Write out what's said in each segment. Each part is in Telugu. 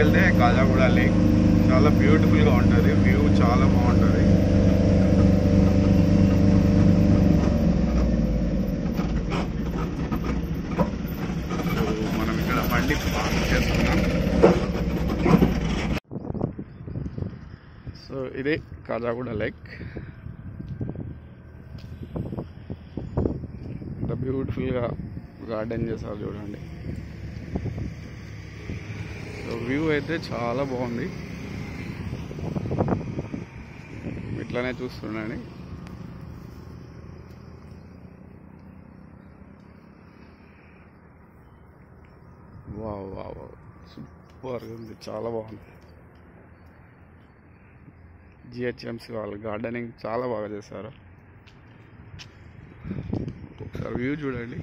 వెళ్తే కాజాగూడ లేక్ చాలా బ్యూటిఫుల్గా ఉంటుంది వ్యూ చాలా బాగుంటుంది సో మనం ఇక్కడ బండి పార్క్ చేసుకున్నాం సో ఇదే కాజాగూడ లేక్ ఇంత బ్యూటిఫుల్గా గార్డెన్ చేశారు చూడండి సో వ్యూ అయితే చాలా బాగుంది ఇట్లానే చూస్తుండండి వా వా వా సూపర్గా ఉంది చాలా బాగుంది జిహెచ్ఎంసి వాళ్ళు గార్డెనింగ్ చాలా బాగా చేశారు ఒకసారి వ్యూ చూడండి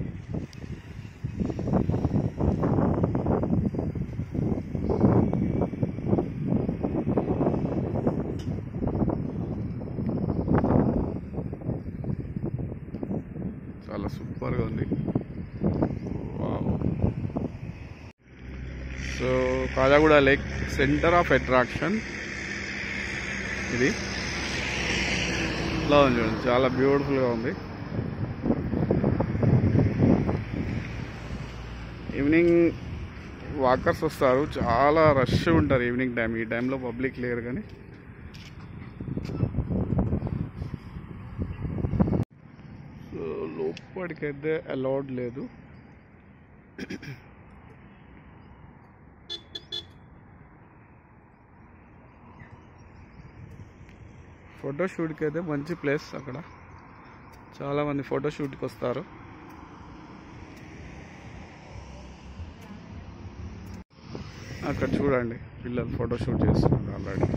చాలా సూపర్గా ఉంది wow. So Kajaguda lake centre of attraction ఇది ఇలా ఉంది చూడండి చాలా బ్యూటిఫుల్గా ఉంది ఈవినింగ్ వాకర్స్ వస్తారు చాలా రష్ ఉంటారు ఈవినింగ్ టైం ఈ టైంలో పబ్లిక్ లేరు కానీ సో లోపలికైతే అలౌడ్ లేదు ఫోటోషూట్కి అయితే మంచి ప్లేస్ అక్కడ చాలామంది ఫోటోషూట్కి వస్తారు అక్కడ చూడండి పిల్లలు ఫోటోషూట్ చేస్తున్నారు ఆల్రెడీ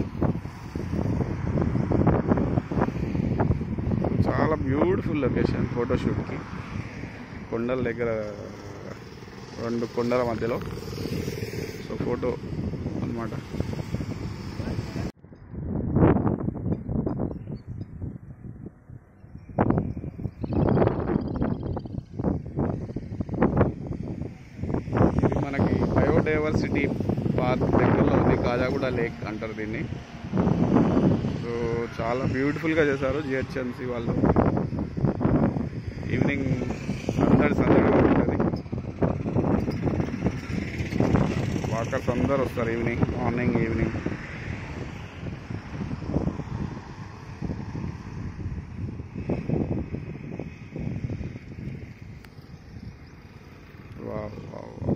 చాలా బ్యూటిఫుల్ లొకేషన్ ఫోటోషూట్కి కొండల దగ్గర రెండు కొండల మధ్యలో సో ఫోటో అన్నమాట ఇది మనకి బయోడైవర్సిటీ పార్క్ దగ్గరలో ఉంది కాజాగూడ లేక్ అంటారు దీన్ని సో చాలా బ్యూటిఫుల్గా చేశారు జిహెచ్ఎంసి వాళ్ళు ఈవినింగ్ సందడి సందడిగా ఉంటుంది వాకర్స్ అందరు వస్తారు evening morning evening wow wow wow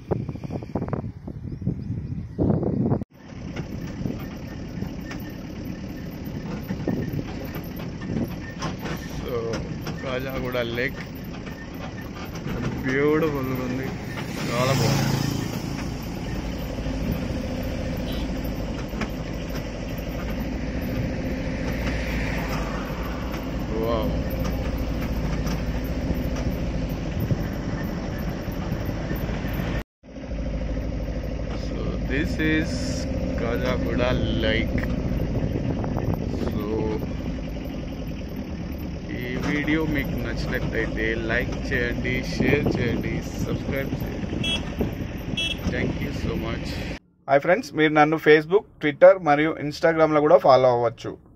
so Kajaguda lake beautiful ఉంది చాలా బాగుంది wow so this is Kajaguda lake so ఈ వీడియో మీకు నచ్చినట్లయితే లైక్ చేయండి షేర్ చేయండి సబ్స్క్రైబ్ చేయండి thank you so much hi friends మీరు నన్ను ఫేస్బుక్ ట్విట్టర్ మరియు ఇన్స్టాగ్రామ్లో కూడా ఫాలో అవ్వచ్చు